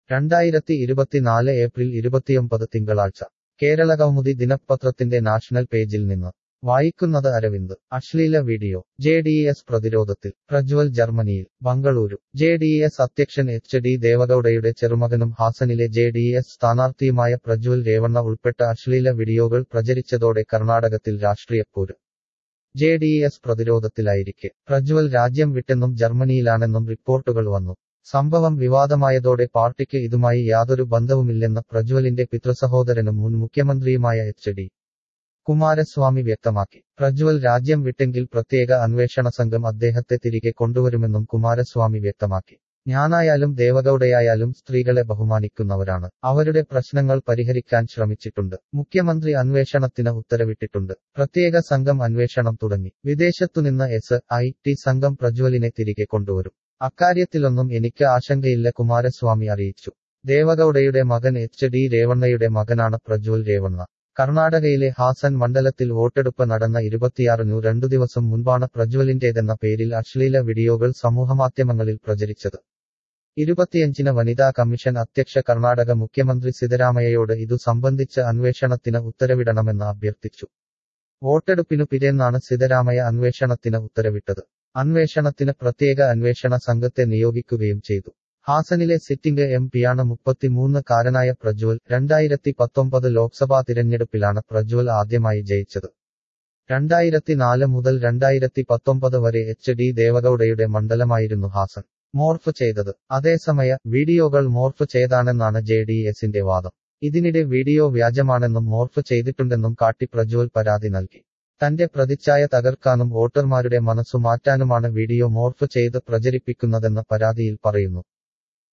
രണ്ടായിരത്തി ഇരുപത്തിനാല് ഏപ്രിൽ ഇരുപത്തിയൊമ്പത് തിങ്കളാഴ്ച കേരളകൗമുദി ദിനപത്രത്തിന്റെ നാഷണൽ പേജിൽ നിന്ന് വായിക്കുന്നത് അരവിന്ദ് അശ്ലീല വീഡിയോ ജെ ഡി എസ് പ്രതിരോധത്തിൽ പ്രജ്വൽ ജർമ്മനിയിൽ ബംഗളൂരു ജെ ഡി എസ് അധ്യക്ഷൻ എച്ച് ഡി ദേവഗൌഡയുടെ ചെറുമകനും ഹാസനിലെ ജെ ഡി എസ് സ്ഥാനാർത്ഥിയുമായ പ്രജ്വൽ രേവണ്ണ ഉൾപ്പെട്ട അശ്ലീല വീഡിയോകൾ പ്രചരിച്ചതോടെ കർണാടകത്തിൽ രാഷ്ട്രീയപ്പോര് ജെ ഡി എസ് പ്രതിരോധത്തിലായിരിക്കെ പ്രജ്വൽ രാജ്യം വിട്ടെന്നും ജർമ്മനിയിലാണെന്നും റിപ്പോർട്ടുകൾ വന്നു സംഭവം വിവാദമായതോടെ പാർട്ടിക്ക് ഇതുമായി യാതൊരു ബന്ധവുമില്ലെന്ന് പ്രജ്വലിന്റെ പിതൃസഹോദരനും മുൻ മുഖ്യമന്ത്രിയുമായ എച്ച് ഡി കുമാരസ്വാമി വ്യക്തമാക്കി പ്രജ്വൽ രാജ്യം വിട്ടെങ്കിൽ പ്രത്യേക അന്വേഷണ സംഘം അദ്ദേഹത്തെ തിരികെ കൊണ്ടുവരുമെന്നും കുമാരസ്വാമി വ്യക്തമാക്കി ഞാനായാലും ദേവഗൌഡയായാലും സ്ത്രീകളെ ബഹുമാനിക്കുന്നവരാണ് അവരുടെ പ്രശ്നങ്ങൾ പരിഹരിക്കാൻ ശ്രമിച്ചിട്ടുണ്ട് മുഖ്യമന്ത്രി അന്വേഷണത്തിന് ഉത്തരവിട്ടിട്ടുണ്ട് പ്രത്യേക സംഘം അന്വേഷണം തുടങ്ങി വിദേശത്തുനിന്ന് എസ് ഐ ടി സംഘം പ്രജ്വലിനെ തിരികെ കൊണ്ടുവരും അക്കാര്യത്തിലൊന്നും എനിക്ക് ആശങ്കയില്ല കുമാരസ്വാമി അറിയിച്ചു ദേവഗൌഡയുടെ മകൻ എച്ച് ഡി രേവണ്ണയുടെ മകനാണ് പ്രജ്വൽ രേവണ്ണ കർണാടകയിലെ ഹാസൻ മണ്ഡലത്തിൽ വോട്ടെടുപ്പ് നടന്ന ഇരുപത്തിയാറിനു രണ്ടു ദിവസം മുൻപാണ് പ്രജ്വലിന്റേതെന്ന പേരിൽ അശ്ലീല വീഡിയോകൾ സമൂഹമാധ്യമങ്ങളിൽ പ്രചരിച്ചത് ഇരുപത്തിയഞ്ചിന് വനിതാ കമ്മീഷൻ അധ്യക്ഷ കർണാടക മുഖ്യമന്ത്രി സിദ്ധരാമയ്യയോട് ഇതു സംബന്ധിച്ച് അന്വേഷണത്തിന് ഉത്തരവിടണമെന്ന് അഭ്യർത്ഥിച്ചു വോട്ടെടുപ്പിനു പിറ്റേന്നാണ് സിദ്ധരാമയ്യ അന്വേഷണത്തിന് ഉത്തരവിട്ടത് അന്വേഷണത്തിന് പ്രത്യേക അന്വേഷണ സംഘത്തെ നിയോഗിക്കുകയും ചെയ്തു ഹാസനിലെ സിറ്റിംഗ് എം പിയാണ് മുപ്പത്തിമൂന്ന് കാരനായ പ്രജ്വൽ രണ്ടായിരത്തി പത്തൊമ്പത് ലോക്സഭാ തിരഞ്ഞെടുപ്പിലാണ് പ്രജ്വൽ ആദ്യമായി ജയിച്ചത് രണ്ടായിരത്തി നാല് മുതൽ രണ്ടായിരത്തി പത്തൊമ്പത് വരെ എച്ച് ഡി ദേവഗൌഡയുടെ മണ്ഡലമായിരുന്നു ഹാസൻ മോർഫ് ചെയ്തത് അതേസമയ വീഡിയോകൾ മോർഫ് ചെയ്താണെന്നാണ് ജെ ഡി എസിന്റെ വാദം ഇതിനിടെ വീഡിയോ വ്യാജമാണെന്നും മോർഫ് ചെയ്തിട്ടുണ്ടെന്നും കാട്ടി പ്രജ്വൽ പരാതി നൽകി തന്റെ പ്രതിച്ഛായ തകർക്കാനും വോട്ടർമാരുടെ മനസ്സു മാറ്റാനുമാണ് വീഡിയോ മോർഫ് ചെയ്ത് പ്രചരിപ്പിക്കുന്നതെന്ന് പരാതിയിൽ പറയുന്നു